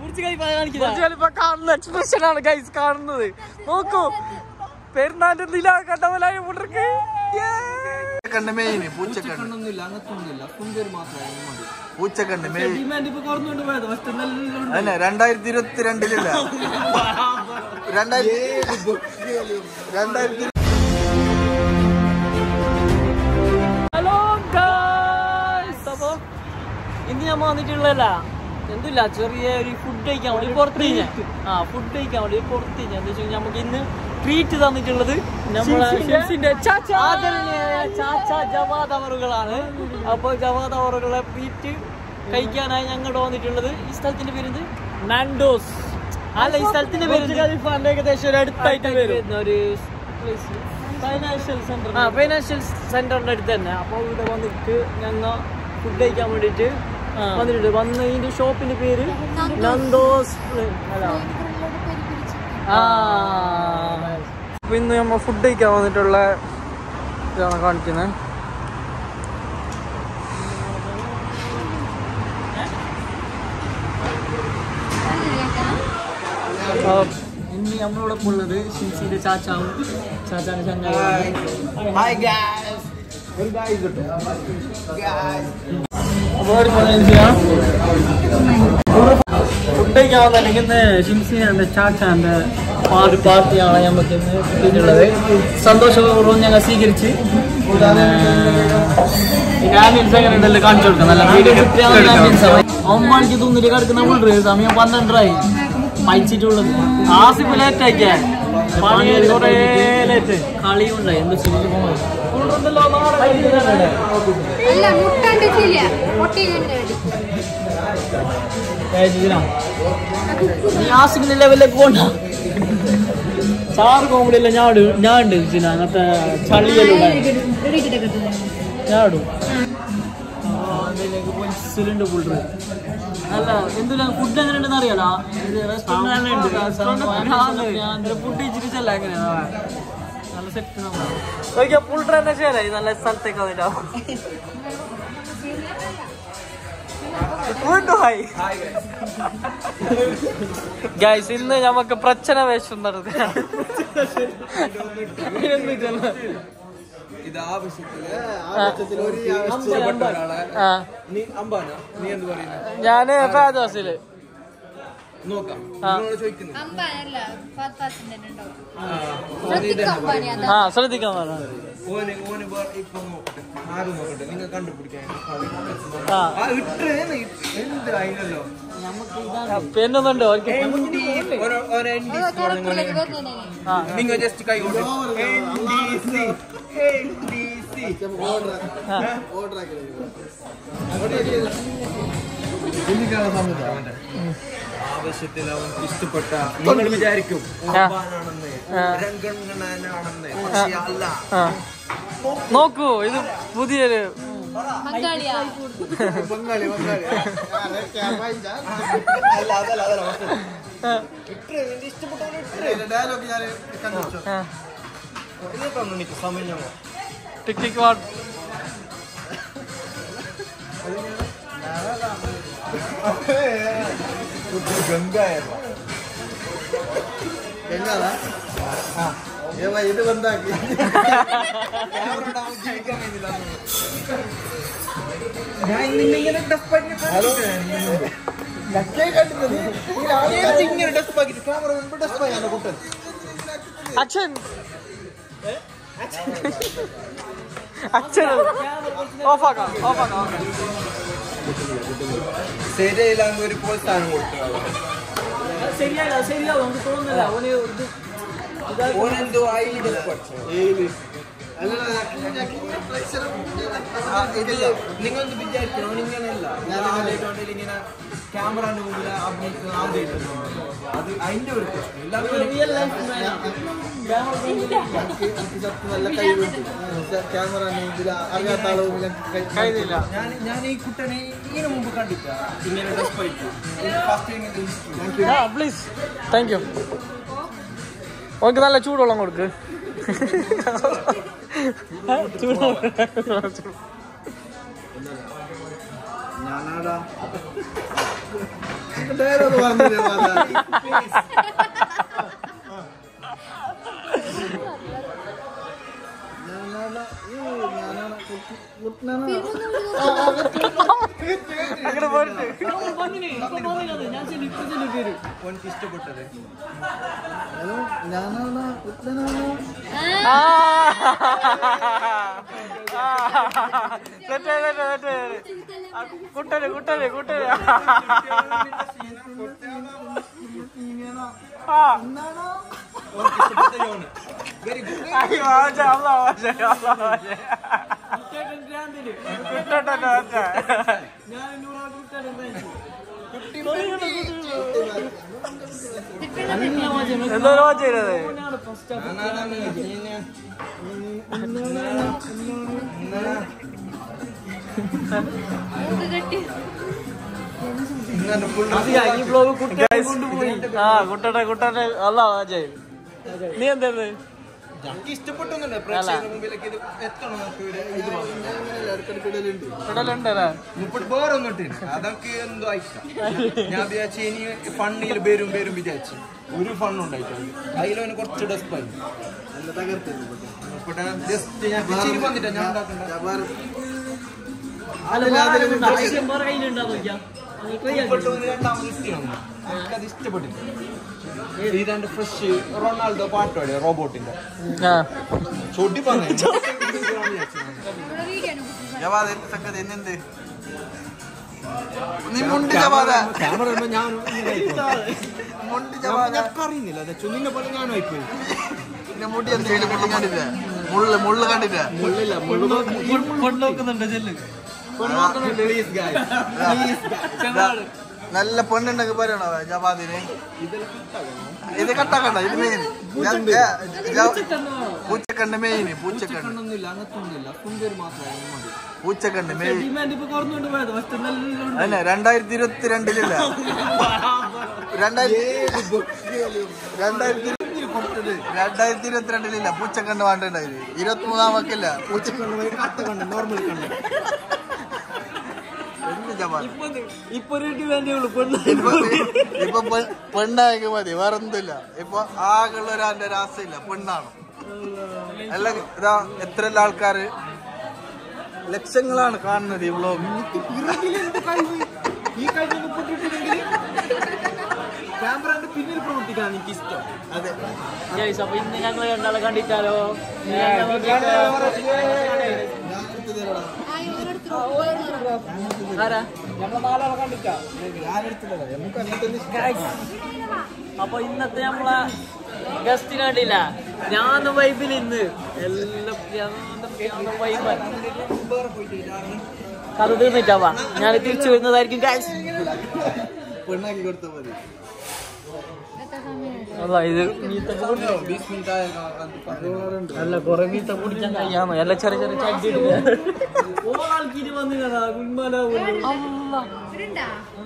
Burj Khalifa കാണുന്ന expression ആണ് guys കാണുന്നത് നോക്കൂ പെരുന്നാന്റെ നില കണ്ടവലായ മുടർക്ക് കണ്ട് മെയിൻ പൂച്ചക്കണ്ട് കണ്ണൊന്നുമില്ല അങ്ങനത്തൊന്നുമില്ല സുന്ദരി മാത്രമാണ് മതി പൂച്ചക്കണ്ട് മെയിൻ ഡിമാൻഡ് ഇപ്പൊ കുറഞ്ഞുകൊണ്ട് പോയത് ഫസ്റ്റ് നല്ല അതന്നെ രണ്ടായിരത്തി ഇരുപത്തി രണ്ടിലില്ല രണ്ടായിരത്തി രണ്ടായിരത്തി ഹലോ ഗായ്സ് അപ്പൊ ഇന്ന് ഞാൻ വന്നിട്ടുള്ളതല്ല എന്തില്ല ചെറിയ ഒരു ഫുഡ് കഴിക്കാൻ വേണ്ടി പുറത്ത് കഴിഞ്ഞാൽ ആ ഫുഡ് കഴിക്കാൻ വേണ്ടി പുറത്ത് കഴിഞ്ഞാൽ എന്താ വെച്ചാൽ നമുക്ക് ഇന്ന് ട്രീറ്റ് തന്നിട്ടുള്ളത് നമ്മളെ ആദരണീയരായ ചാച്ച ജവാദ് അവറുകളാണ് അപ്പോൾ ജവാദ് അവറുകളെ ട്രീറ്റ് കഴിക്കാനായി ഞങ്ങളുടെ വന്നിട്ടുള്ളത് ഈ സ്ഥലത്തിന്റെ പേര് എന്ത് നാൻഡോസ് അല്ല ഈ സ്ഥലത്തിന്റെ പേര് ഏകദേശം ഒരു അടുത്തായിട്ട് വരുന്ന ഒരു ഫൈനാൻഷ്യൽ സെന്റർ ആ ഫൈനാൻഷ്യൽ സെന്ററിന്റെ അടുത്ത് തന്നെ അപ്പോൾ ഇവിടെ വന്നിട്ട് ഞങ്ങൾ ഫുഡ് കഴിക്കാൻ വേണ്ടിയിട്ട് വന്നിട്ടുണ്ട് വന്ന് ഇതിന്റെ ഷോപ്പിന്റെ പേര് നന്ദോസ് അല്ല ആ അപ്പൊ ഇന്ന് നമ്മൾ ഫുഡ് കഴിക്കാൻ വന്നിട്ടുള്ള ഇതാണ് കാണിക്കുന്നത് ഇന്ന് നമ്മളോടൊപ്പം ഉള്ളത് ഷിൻസിന്റെ ചാച്ചാവും ചാച്ചാന്റെ ചങ്ങായി ഹായ് ഗായ്സ് ഒരു ഗായ്സ് കിട്ടും അപ്പോൾ ഒരു കാര്യം ചെയ്യാം ഫുഡ് കഴിക്കാൻ വന്നിട്ടുണ്ടെങ്കിൽ ഇന്ന് ഷിംസിന്റെ ചാച്ചാന്റെ പാർട്ടി പാർട്ടിയാണ് നമുക്ക് ഇന്ന് കിട്ടിയിട്ടുള്ളത് സന്തോഷപൂർവ്വം ഞങ്ങൾ സ്വീകരിച്ച് ആംബിയൻസ് എങ്ങനെ ഉണ്ടല്ലോ കാണിച്ചു കൊടുക്കാം നല്ല ആംബിയൻസ് അവൻ മണിക്ക് തൂന്നിട്ട് കിടക്കുന്ന ഉള്ളു സമയം പന്ത്രണ്ടരായി മരിച്ചിട്ടുള്ളത് ആസിഫ് ലേറ്റ് ആക്കിയ പണി കുറേ ലേറ്റ് കളിയും ഉണ്ടായി എന്ത് സുഖം അല്ല മുട്ടണ്ട് ചില്ല പൊട്ടിയിലുണ്ട് നീ ആസിഫിന്റെ ലെവലിലേക്ക് പോണ്ട സാറ് കോമഡി അല്ല ഞാൻ ഇടും. ഞാൻ ഉണ്ട് ചില അങ്ങനത്തെ ചളിയെല്ലാം ഞാൻ ഇടും പൊലിസിലുണ്ട് പുള്ളി അല്ല എന്തിനാ ഫുഡ് എങ്ങനെ ഉണ്ടെന്ന് അറിയാലോ റെസ്റ്റോറൻറ്റ് ഫുഡ് ഇച്ചിരിച്ചല്ല എങ്ങനെയാ നല്ല സെറ്റ് പുള്ളി തന്നെ ശരി നല്ല സ്ഥലത്തേക്ക് വന്നിട്ടാ ഗൈസ് ഇന്ന് നമുക്ക് പ്രച്ചന വേഷം നടത്തുക ഇത് ആവശ്യത്തില് ആവശ്യത്തിൽ ഒരു ആവശ്യത്തിൽപ്പെട്ട ഒരാളെ ആ നീ അമ്പാന നീ എന്ത് പറയുന്നത് ഞാന് ഫാദോസില് നോക്കാം നിങ്ങളോട് ചോദിക്കുന്നു അമ്പാനല്ല പത്താസിന്റെ ഉണ്ടാവും ആ, ഓന് ഇത് തന്നെ അമ്പാനി അതാ ആ ശ്രദ്ധിക്കാൻ പറഞ്ഞു ഓന് ഓന് വേറെ ഇപ്പൊ നോക്കട്ടെ ആരും നോക്കട്ടെ നിങ്ങൾ കണ്ടുപിടിക്കാൻ ആ ആ ഇട്ട് എന്ത് അതിനല്ലോ പെണ്ണൊന്നുണ്ടോ അവർക്ക് കറുപ്പിലേക്ക് വരുന്നേ ആ നിങ്ങൾ ജസ്റ്റ് കൈ കൊണ്ട് ആവശ്യത്തിൽ അവൻ ഇഷ്ടപ്പെട്ട നിങ്ങൾ വിചാരിക്കും അമ്പാനാണെന്ന് രംഗണ്ണനാണെന്ന് പക്ഷേ അല്ല ആ നോക്കൂ ഇത് പുതിയൊരു ബംഗാളിയാ ബംഗാളി ബംഗാളി അല്ല അതല്ല അതല്ല വസ്തു. ഇട്ട് നിന്റെ ഇഷ്ടപ്പെട്ടവനെ ഇട്ട്. ഡയലോഗ് ഞാൻ കണ്ടുപിടിച്ചു ആ, ഇതൊക്കെ എനിക്ക് സമയം ടിക് ടിക് വാട്ട് ഗംഗായല്ല ഗംഗാ ഇത് ബന്ധാക്കി ഞാൻ ഇന്നിങ്ങനെ ഡെസ്പ് ഇങ്ങനെ ഡെസ്പ് ആക്കിട്ട് ക്യാമറ മുമ്പ് ഡെസ്പ് ആയാണ് കുട്ടൻ അച്ഛൻ അച്ഛൻ ഓഫാക്കാം ഓഫാക്കാം ശരിയില്ലാന്ന് ഒരു പ്രോത്സാഹനം കൊടുത്തു ശരിയായില്ല ശരിയാവും നമുക്ക് തോന്നുന്നില്ല ഓന് ഇത് ഓനെന്തോ ആയി ഡെസ്പ് നിങ്ങൾ വിചാരിക്കണം ഇങ്ങനെയല്ല ഞാൻ ആദ്യമായിട്ട് ഇങ്ങനെ ക്യാമറന്റെ മുമ്പിൽ അഭിനയിക്കുന്ന ആദ്യമായിട്ട് അത് അതിന്റെ ഒരു പ്രശ്നം എല്ലാവർക്കും റിയൽ ലൈഫ് നല്ല കഴിവുണ്ട് ക്യാമറ അറിയാത്ത ആളുകൾ കഴിയില്ല ഞാൻ ഞാൻ ഈ കുട്ടനെ ഇതിനു മുമ്പ് കണ്ടില്ല ഇങ്ങനെ ഡ്രസ് പോയിട്ട് ഫസ്റ്റ് ടൈം ആ പ്ലീസ് താങ്ക് യു ഓർക്ക് നല്ല ചൂടുവെള്ളം കൊടുക്ക് ചൂടുവെള്ളം ഞാനാടാ ഡയലോഗ് പറഞ്ഞില്ലേ അങ്ങനെ പോയിട്ട് ഇപ്പൊ പറഞ്ഞില്ലേ? ഇപ്പൊ പറഞ്ഞില്ലേ? ഞാൻ ചെല്ലു ഇപ്പൊ ചെല്ലു പേര് ഓനക്ക് ഇഷ്ടപ്പെട്ടത് ആ. തെറ്റ് തെറ്റ് തെറ്റ്. ആ, കുട്ടര് കുട്ടര് കുട്ടര് ആ ഓനക്ക് ഇഷ്ടപ്പെട്ട ജോണ് വെരി ഗുഡ് അയ്യോ, ആവാ, ആവാ, ആവാ, ശരി, ആവാ, ആവാ, ശരി. കുട്ടട്ടെ, കുട്ടട്ടെ. എന്തോ ചെയ്തത് കെട്ടി ഈ ബ്ലോഗ് കുട്ടനെ കൊണ്ടുപോയി ആ കുട്ടട്ടെ കുട്ടട്ടെ അല്ല അജയ് നീ എന്തായിരുന്നു എനിക്ക് ഇഷ്ടപ്പെട്ടൊന്നുമില്ല പ്രേക്ഷകരുടെ മുമ്പിലേക്ക് ഇത് എത്തണം എന്നൊക്കെ ഒരു ഇത് വന്നു. ഇടലുണ്ടല്ലേ മുപ്പത് വേറൊന്നും ഇട്ടില്ല അതൊക്കെ എന്തോ ആയിട്ടാ ഞാൻ വിചാരിച്ചു ഇനി ഫണ്ണിൽ പേരും പേരും വിചാരിച്ചു ഒരു ഫണ്ണും ഉണ്ടായിട്ടില്ല അതിലവന് കുറച്ച് ഡെസ്പായി ജസ്റ്റ് ഞാൻ ചിരി വന്നിട്ടാ ഞാൻ ഉണ്ടാക്കണ്ട ഇഷ്ടപ്പെട്ടു രണ്ടാമത് ഇഷ്ടമാണ് എനിക്കത് ഇഷ്ടപ്പെട്ടില്ല ഇതാണ്ട് ഫ്രഷ് റൊണാൾഡോ പാട്ടോടെ റോബോട്ടിന്റെ ആ ചൊടി പറഞ്ഞു ഇവിടെ വീഡിയോ ആണ് എന്നെന്ത് നീ മുണ്ടി ജവാദ ക്യാമറ ഞാൻ മുണ്ടി ജവാദ അറിയുന്നില്ല നിന്നെ പോലെ ഞാനും ആയിപ്പോയി പിന്നെ മുടി എന്ത് ചെയ്യല് മുള്ളു കണ്ടില്ല മുള്ളു മുള്ളു കണ്ടില്ല മുള്ളില്ല കൊണ്ടുനോക്കുന്നുണ്ട് ചെല്ല് പ്ലീസ് ഗായ് നല്ല പെണ്ണുണ്ടെങ്കിൽ പറയണോ ജവാദിന് ഇത് കട്ടാക്കണ്ട ഇത് മെയിൻ പൂച്ചക്കണ്ട് മെയിൻ പൂച്ചക്കണ്ട് ഒന്നുമില്ല അങ്ങനത്തെ ഒന്നുമില്ല സുന്ദർ മാത്രമാണ് മതി പൂച്ചക്കണ്ട് മെയിൻ ഡിമാൻഡ് ഇപ്പൊ കുറഞ്ഞുകൊണ്ട് പോയത് ഫസ്റ്റ് നല്ല അല്ല രണ്ടായിരത്തി ഇരുപത്തി രണ്ടിലില്ല രണ്ടായിരത്തി രണ്ടായിരത്തി രണ്ടായിരത്തി ഇരുപത്തിരണ്ടിലില്ല പൂച്ചക്കണ്ട് വേണ്ടുണ്ടായില്ല ഇരുപത്തി മൂന്നാം വക്കില്ല പൂച്ചക്കണ്ണ് കത്ത കണ്ട് നോർമൽ കണ്ട് എന്ത് ജവാദ് ഇപ്പൊ ഒരു ഡിമാൻഡേ ഉള്ളൂ പെണ്ണ് ഇപ്പൊ ഇപ്പൊ പെ- പെണ്ണായെങ്കിൽ മതി വേറെ ഒന്നുമില്ല ഇപ്പൊ ആകെയുള്ള ഒരാളുടെ രാസയില്ല പെണ്ണാണ് അല്ല ഇതാ എത്ര ആൾക്കാര് ലക്ഷങ്ങളാണ് കാണുന്നത് ഈ വ്ളോഗ് ഈ കഴിഞ്ഞ പൊട്ടിട്ടില്ലെങ്കിൽ ക്യാമറന്റെ പിന്നിൽ പ്രവർത്തിക്കാൻ എനിക്ക് ഇഷ്ടം അതെ ഗൈസ് അപ്പൊ ഇന്ന് ഞങ്ങൾ രണ്ടാളെ കണ്ടിട്ടാലോ ആരാ നമ്മളെ നാലാളെ കണ്ടിട്ടാ ആരെടുത്തില്ല നമുക്ക് അങ്ങനത്തെ അപ്പൊ ഇന്നത്തെ നമ്മളെ ഗസ്റ്റ് കണ്ടില്ല ഞാൻ വൈബിൽ ഇന്ന് എല്ലാം വൈബ് കഥ തീർന്നിട്ടാവാ ഞാൻ തിരിച്ചു വരുന്നതായിരിക്കും ഗൈസ് പെണ്ണാക്കി കൊടുത്താൽ മതി എത്ര സമയം അല്ല ഇത് മീത്തൊക്കെ കുടി- ബീസ് മിനിറ്റ് ആയ അല്ല കൊറേ മീത്ത കുടിക്കാൻ കഴിയാമോ എല്ലാ ചെറിയ ചെറിയ ചട്ടി ആൾക്കിട്ട് വന്നില്ല ഗുൺമാലാവുള്ളൂ ഇവിടുണ്ടാ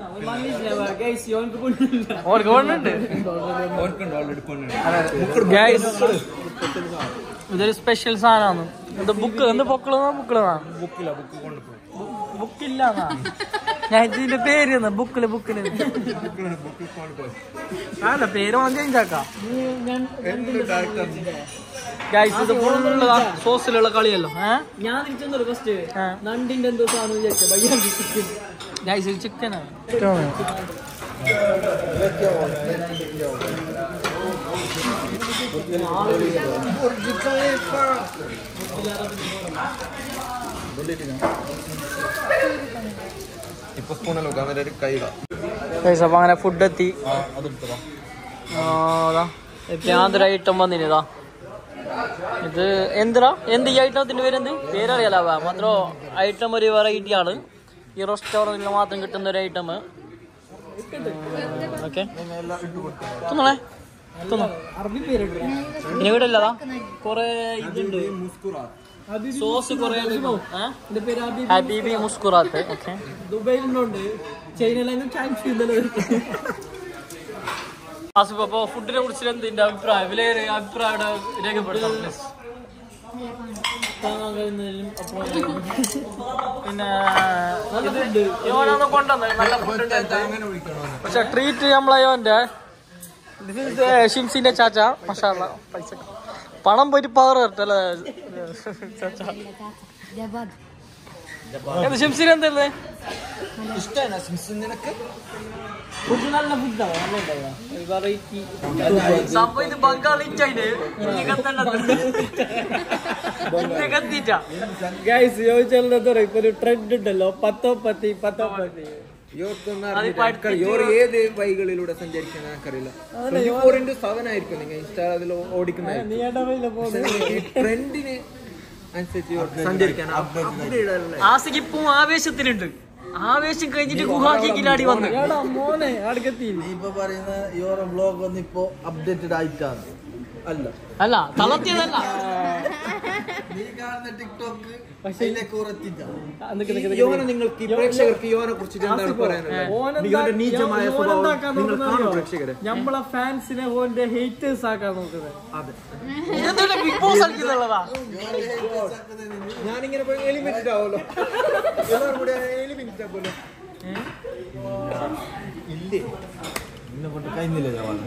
ഓർക്ക് കൊണ്ടുണ്ട് ഓർക്കുണ്ട് ഓൾറെഡി പെണ്ണുണ്ട് ഗൈസ് ഇതൊരു സ്പെഷ്യൽ സാധനമാണ് ഇത് ബുക്ക് എന്ത് പൊക്കളാ ബുക്കിളാ ബുക്കില്ല ബുക്ക് കൊണ്ടുപോയി ബുക്കില്ല ഞാൻ ഇതിന്റെ പേര് തന്ന ബുക്കില് ബുക്കില് ബുക്കിലാണ് ബുക്ക് കൊണ്ടുപോയി അല്ല പേര് വന്ന് ചേഞ്ച് ആക്കാം എന്ത് ഡയറക്ടർ ഗൈസ് ഇത് ഫുള്ള് സോസിലുള്ള കളിയല്ലോ ഞാൻ തിരിച്ചൊന്നല്ലോ ഫസ്റ്റ് നണ്ടിന്റെ എന്തോ സാധനം വിചാരിച്ചു ഗൈസ് ഇത് ചിക്കനാണ് ഇപ്പൊ സ്പൂണല്ലോ അവരുടെ ഒരു കൈയില ഗൈസ് അപ്പൊ അങ്ങനെ ഫുഡ് എത്തി അതെടുത്തതാ യാതൊരു ഐറ്റം വന്നിനിതാ ഇത് എന്തിനാ എന്ത് ഈ ഐറ്റത്തിന്റെ പേര് എന്ത് പേരറിയാലാവാ മാത്രം ഐറ്റം ഒരു വെറൈറ്റി ആണ് ഈ റെസ്റ്റോറൻറ്റിൽ മാത്രം കിട്ടുന്ന ഒരു ഐറ്റം ഓക്കെ തിന്നണേ തിന്നോ ഇനി ഇവിടെ ഇല്ലതാ കൊറേ ഇതുണ്ട് സോസ് കൊറേ ഹബീബി മുസ്കുറാത്ത് ഓക്കെ ദുബൈയിലുണ്ട് ചൈനയിലും ചാൻസ് ആസിഫ് അപ്പൊ ഫുഡിനെ കുറിച്ച് എന്തിന്റെ അഭിപ്രായം വിലയേറെ അഭിപ്രായം രേഖപ്പെടുത്താം please. താങ്ങാൻ കഴിയുന്നതിലും അപ്പോൾ പിന്നെ ഇതുണ്ട് യോനാണ് കൊണ്ടുവന്നത് നല്ല ഫുഡ് അങ്ങനെ വിളിക്കണോ പക്ഷെ ട്രീറ്റ് നമ്മളെ യോന്റെ ഷിംസിന്റെ ചാച്ച മഷാല പൈസ പണം പോയിട്ട് പവർ വരട്ടല്ലേ ചാച്ച ജബാദ് എന്ത് ഷിംസിന് എന്തല്ലേ ഇഷ്ടമാണ് സിംസ് നിനക്ക് ഫുഡ് നല്ല ഫുഡാണ് നല്ല വെറൈറ്റി സംഭവം ഇത് ബംഗാളി ചൈന ഗൈസ് ചോദിച്ചാൽ എന്താ പറയാ ഇപ്പൊ ഒരു ട്രെൻഡ് ഉണ്ടല്ലോ പത്തോ പത്തി പത്തോ പത്തി ഇവർക്കൊന്നും അത് അറിയില്ല. പഠിച്ചിട്ട് എനിക്കറിയാം. ഇവർ ഏത് വഴികളിലൂടെ സഞ്ചരിക്കുന്ന എനിക്കറിയില്ല ട്വന്റി ഫോർ ഇന്റു സെവൻ ആയിരിക്കും നിങ്ങൾ ഇൻസ്റ്റാ അതിൽ ഓടിക്കുന്നത് നീ ഇടവയില്ല പോകുന്നത് ട്രെൻഡിന് അനുസരിച്ച് ഇവർക്ക് സഞ്ചരിക്കാൻ അപ്ഡേറ്റ് അല്ലേ ആസിക്ക് ഇപ്പം ആവേശത്തിലുണ്ട് ആവേശം കഴിഞ്ഞിട്ട് ഗുഹാക്കി കിലാടി വന്നു മോനെ അടുക്കെത്തി നീ ഇപ്പൊ പറയുന്ന യോറ ബ്ലോഗ് ഒന്നും ഇപ്പൊ അപ്ഡേറ്റഡ് ആയിട്ടാണ് അല്ല അല്ല തളർത്തിയതല്ല നീ കാണുന്ന ടിക്ടോക്ക് അതിലേക്ക് ഉറച്ചിട്ടാ യോന നിങ്ങൾക്ക് ഈ പ്രേക്ഷകർക്ക് യോനെ കുറിച്ചിട്ട് എന്താണ് പറയാനുള്ളത് നിങ്ങളുടെ നീചമായ സ്വഭാവം നിങ്ങൾ കാണും പ്രേക്ഷകരെ നമ്മളെ ഫാൻസിനെ ഓന്റെ ഹേറ്റേഴ്സ് ആക്കാൻ നോക്കുന്നത് അതെ ബിഗ് ബോസ് കളിക്കുന്നുള്ളതാ ഞാനിങ്ങനെ പോയി എലിമിനേറ്റ് ആവുമല്ലോ എല്ലാവരും കൂടി എലിമിനേറ്റ് ആക്കുമല്ലോ ഇല്ലേ നിന്നെ കൊണ്ട് കഴിഞ്ഞില്ലേ ജവാന്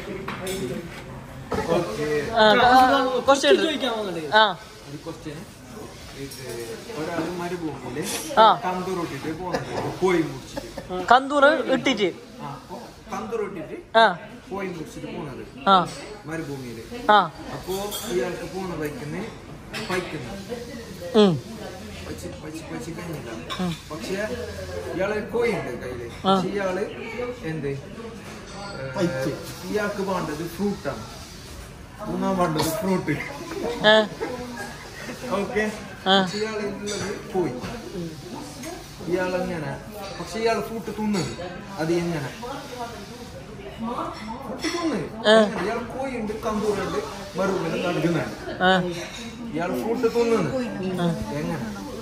ആ ഒരു ക്വസ്റ്റ്യൻ ഒരാൾ മരുഭൂമിയില് ആ. കന്തൂറൊട്ടിട്ട് പോകുന്നത് കോഴി മുറിച്ചിട്ട് കന്തൂറ് ഇട്ടിട്ട് ആ കന്തൂറൊട്ടിട്ട് ആ കോഴി മുറിച്ചിട്ട് പോകുന്നത് ആ മരുഭൂമിയില് ആ അപ്പോ ഇയാൾക്ക് പോകുന്ന ബൈക്കിന് പൈക്കുന്നു ഉം. പച്ചി പച്ചി പച്ചി കഴിഞ്ഞില്ല പക്ഷെ ഇയാള് കോഴിയുണ്ട് കയ്യില് ആ. പക്ഷെ ഇയാള് എന്ത് ഏ, ഇയാൾക്ക് വേണ്ടത് ഫ്രൂട്ടാണ് മൂന്നാം വേണ്ടത് ഫ്രൂട്ട് ഏ, ഓക്കെ ആ. പക്ഷെ ഇയാള് ഉള്ളത് കോഴി ഇയാളെങ്ങനെ പക്ഷെ ഇയാൾ ഫ്രൂട്ട് തിന്നത് അത് എങ്ങനെ ഫ്രൂട്ട് തിന്നത് ഏ. എങ്ങനെ? ഇയാൾ കോഴിയുണ്ട് കന്തൂറുണ്ട് മറുപടി നടക്കുന്നുണ്ട് ആ, ഇയാൾ ഫ്രൂട്ട് തിന്നത് ആ. എങ്ങനെ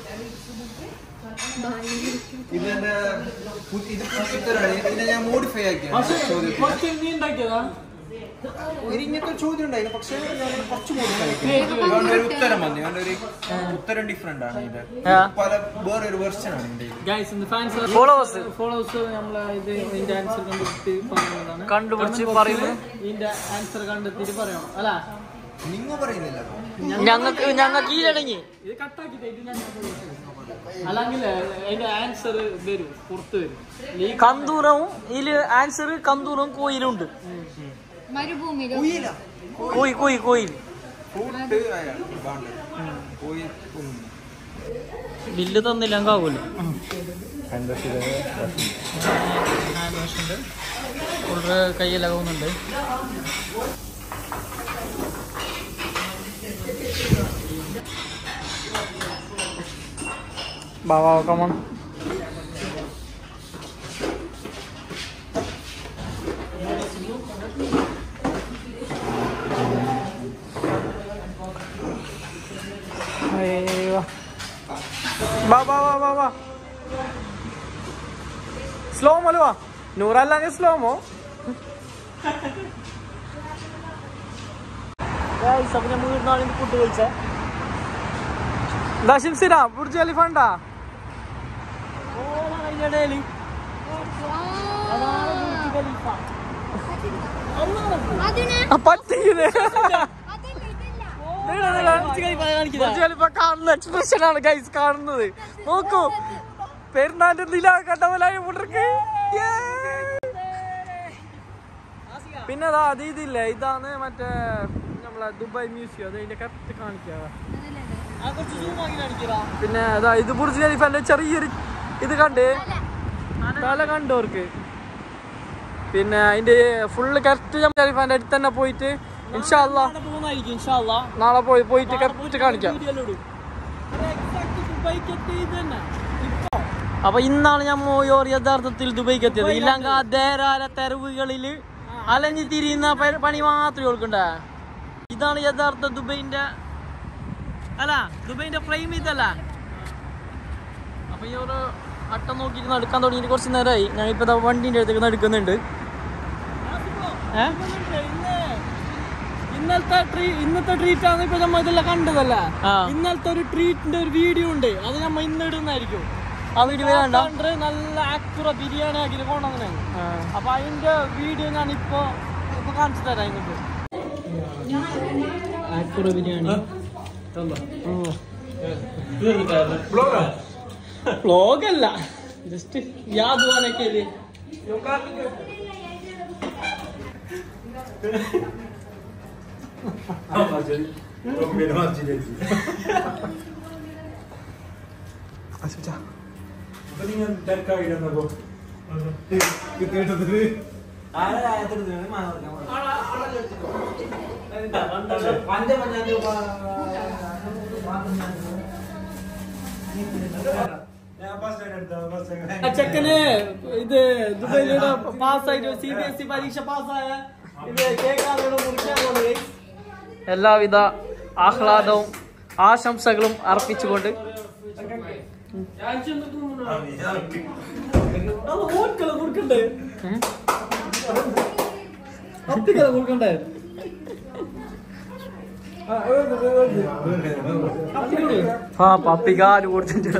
ഇതെന്റെ പു- ഇത് പുതിയ ഉത്തരവാണ് ഇതിനെ ഞാൻ മോഡിഫൈ ആക്കിയാണ് ചോദ്യത്തിന് കുറച്ച് നീ ഉണ്ടാക്കിയതാ ഒരു ഇങ്ങനത്തെ ചോദ്യം ഉണ്ടായിരുന്നു പക്ഷേ ഞാൻ കുറച്ച് മോഡിഫൈ ആക്കി ഇവന്റെ ഒരു ഉത്തരം വന്നു ഇവന്റെ ഒരു ഉത്തരം ഡിഫറെന്റ് ആണ് ഇത് ആ. പല വേറെ ഒരു വെർഷൻ ആണ് ഇതിന്റെ ഗൈസ് ഇന്ന് ഫാൻസ് ഫോളോവേഴ്സ് ഫോളോവേഴ്സ് നമ്മളെ ഇത് ഇതിന്റെ ആൻസർ കണ്ടെത്തി പറയുന്നതാണ് കണ്ടുപിടിച്ച് പറയുന്നത് ഇതിന്റെ ആൻസർ കണ്ടെത്തിയിട്ട് പറയണം അല്ല നിങ്ങൾ പറയുന്നില്ല ഞങ്ങൾക്ക് ഞങ്ങൾക്ക് ഈ ഇടങ്ങി ഇത് കട്ടാക്കി അല്ലെങ്കിൽ അതിന്റെ ആൻസർ വരും പുറത്ത് വരും കന്തൂറവും ഇതില് ആൻസർ കന്തൂറും കോയിലുണ്ട് മരുഭൂമിയിലോ കോയി കോയി കോയിൽ ഫ്രൂട്ട് അയാൾ വേണ്ടത് പോയി തിന്നു ബില്ല് തന്നില്ലെങ്കിൽ ആവുമല്ലോ വളരെ കയ്യിലാകുന്നുണ്ട് ബാബാ കമൺ വാ വാ വാ വാ വാ സ്ലോ മോല് വാ നൂറല്ലെങ്കിൽ സ്ലോ മോ ഫുഡ് കഴിച്ച ദശിംസിന ബുർജ് ഖലീഫണ്ടാ അതിന് പറ്റിയത് അതല്ല ഇതല്ല ബുർജ് ഖലീഫ കാണുന്ന എക്സ്പ്രഷൻ ആണ് ഗൈസ് കാണുന്നത് നോക്കൂ പെരുന്നാന്റെ നില കണ്ടവലായ മുടർക്ക് പിന്നെ അതാ അത് ഇതില്ലേ ഇതാണ് മറ്റേ നമ്മളെ ദുബായ് മ്യൂസിയം അത് അതിന്റെ കറക്റ്റ് കാണിക്കാ പിന്നെ അതാ ഇത് ബുർജ് ഖലീഫന്റെ ചെറിയൊരു ഇത് കണ്ട് തല കണ്ടോർക്ക് പിന്നെ അതിന്റെ ഫുള്ള് കറക്റ്റ് ഖലീഫാന്റെ അടുത്ത് തന്നെ പോയിട്ട് ഇൻഷാല്ലാ നാളെ പോയി പോയിട്ട് കറക്റ്റ് കാണിക്കാം അപ്പൊ ഇന്നാണ് ഞാൻ മോയോർ യഥാർത്ഥത്തിൽ ദുബൈക്ക് എത്തിയത് ഇല്ലെങ്കിൽ ആ ദേരാല തെരുവുകളില് അലഞ്ഞു തിരിയുന്ന പ- പണി മാത്രമേ ഓൾക്കണ്ട ഇതാണ് യഥാർത്ഥ ദുബൈന്റെ അല്ല ദുബൈന്റെ ഫ്രെയിം ഇതല്ല അപ്പൊ ഈ ഒരു അട്ടം നോക്കിയിട്ട് നടക്കാൻ തുടങ്ങിയിട്ട് കുറച്ച് നേരമായി ഞാൻ ഇപ്പൊ ദാ വണ്ടിന്റെ അടുത്തേക്ക് നടക്കുന്നുണ്ട് ഏ? ഇന്നലത്തെ ട്രീ ഇന്നത്തെ ട്രീറ്റ് ആണ് ഇപ്പൊ നമ്മ ഇതെല്ലാം കണ്ടതല്ല ആ. ഇന്നലത്തെ ഒരു ട്രീറ്റിന്റെ ഒരു വീഡിയോ ഉണ്ട് അത് നമ്മ ഇന്ന് ഇടുന്നതായിരിക്കും ആ വീഡിയോ വേണ്ട കണ്ട് നല്ല ആക്യുറ ബിരിയാണി ആക്കി കൊണ്ടുവന്നെ അപ്പൊ അതിന്റെ വീഡിയോ ഞാൻ ഇപ്പൊ ഇപ്പൊ കാണിച്ചു തരാം ഇങ്ങോട്ട് ആക്യുറ ബിരിയാണി വ്ലോഗ് അല്ല ജസ്റ്റ് യാദുവാനൊക്കെ ആ ചെക്കന് ഇത് ദുബൈയിലൂടെ പാസ്സായിട്ട് സി ബി എസ് ഇ പരീക്ഷ പാസ്സായ ഇത് കേക്കാതെ മുറിക്കാൻ പോകുന്നത് എല്ലാവിധ ആഹ്ലാദവും ആശംസകളും അർപ്പിച്ചുകൊണ്ട് ഓർക്കല കൊടുക്കണ്ടേ അപ്പിക്കല കൊടുക്കണ്ടേ ആ പപ്പികാല് കൊടുത്തിട്ട്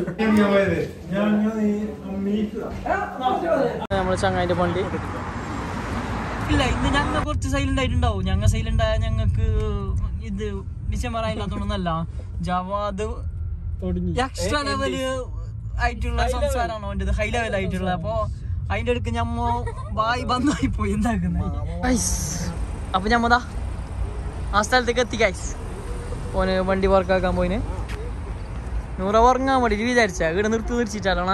നമ്മള് ചങ്ങായിന്റെ വണ്ടി ഇല്ല ഇന്ന് ഞങ്ങൾ കുറച്ച് സൈലന്റ് ആയിട്ടുണ്ടാവും ഞങ്ങൾ സൈലന്റ് ആയ ഞങ്ങൾക്ക് ഇത് ഡിസംബർ ആയില്ലാത്തോണ്ടല്ല ജവാദ് എക്സ്ട്രാ ലെവല് ആയിട്ടുള്ള സംസാരമാണ് അവൻ്റെ ഹൈ ലെവൽ ആയിട്ടുള്ള അപ്പൊ അതിന്റെ അടുക്ക് ഞമ്മ വായി ബന്ധായി പോയി എന്താക്കുന്നത് അപ്പൊ ഞമ്മതാ ആ സ്ഥലത്തേക്ക് എത്തി ഗൈസ് ഓന് വണ്ടി വർക്കാക്കാൻ പോയിന് നൂറ ഉറങ്ങാൻ വേണ്ടി വിചാരിച്ച ഇവിടെ നിർത്തി നിർത്തിയിട്ടാണോ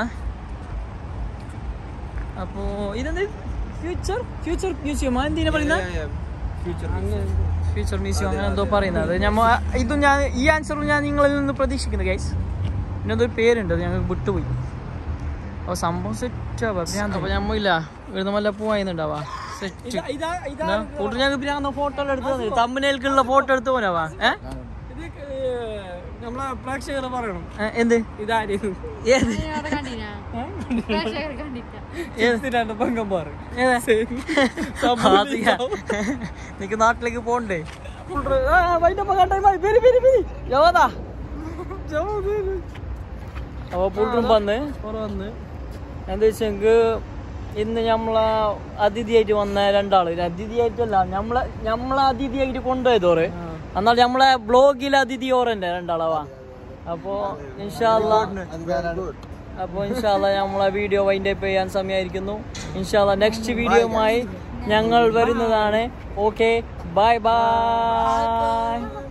അപ്പോ ഇതെന്ത് ഫ്യൂച്ചർ ഫ്യൂച്ചർ മ്യൂസിയം എന്തിനാ പറയുന്നത് ഫ്യൂച്ചർ മ്യൂസിയം അങ്ങനെ എന്തോ പറയുന്നത് ഞമ്മ ഇതും ഞാൻ ഈ ആൻസറും ഞാൻ നിങ്ങളിൽ നിന്ന് പ്രതീക്ഷിക്കുന്നു ഗൈസ് പിന്നെന്തൊരു പേരുണ്ട് അത് ഞങ്ങൾക്ക് വിട്ടുപോയി അപ്പോൾ സംഭവം സെറ്റ് ആവാം അപ്പോൾ ഞമ്മ ഇല്ല ഇവിടുന്ന് വല്ല പോവായിരുന്നുണ്ടാവാ സെറ്റ് ഇതാ ഇതാ കൂട്ടർ ഞങ്ങൾക്ക് പിന്നെ ഫോട്ടോ എടുത്ത് തന്നെ തമ്മിലേക്കുള്ള ഫോട്ടോ എടുത്ത് പോനാവാ ഏ ഇത് നമ്മളെ പ്രേക്ഷകരെ പറയണം ഏ, എന്ത് ഇതാരും ഏത് കണ്ടിനാ പ്രേക്ഷകർ കണ്ടിട്ട ഏത് പങ്കന്മാർ ഏത് നിനക്ക് നാട്ടിലേക്ക് പോണ്ടേ അപ്പൊ പുള്ളും വന്ന് വന്ന് എന്താ വെച്ചെങ്കിൽ ഇന്ന് നമ്മളെ അതിഥിയായിട്ട് വന്ന രണ്ടാള് ഒരു അതിഥിയായിട്ടല്ല നമ്മളെ നമ്മളെ അതിഥിയായിട്ട് കൊണ്ടുപോയതോറ് എന്നാൽ നമ്മളെ ബ്ലോഗിലെ അതിഥി ഓറന്റെ രണ്ടാളവാ അപ്പോ ഇൻഷാല്ല അപ്പോൾ ഇൻഷാല്ല നമ്മളെ വീഡിയോ വൈൻഡ് അപ്പ് ചെയ്യാൻ സമയമായിരിക്കുന്നു ഇൻഷാല്ല നെക്സ്റ്റ് വീഡിയോയുമായി ഞങ്ങൾ വരുന്നതാണ് ഓക്കെ ബൈ ബൈ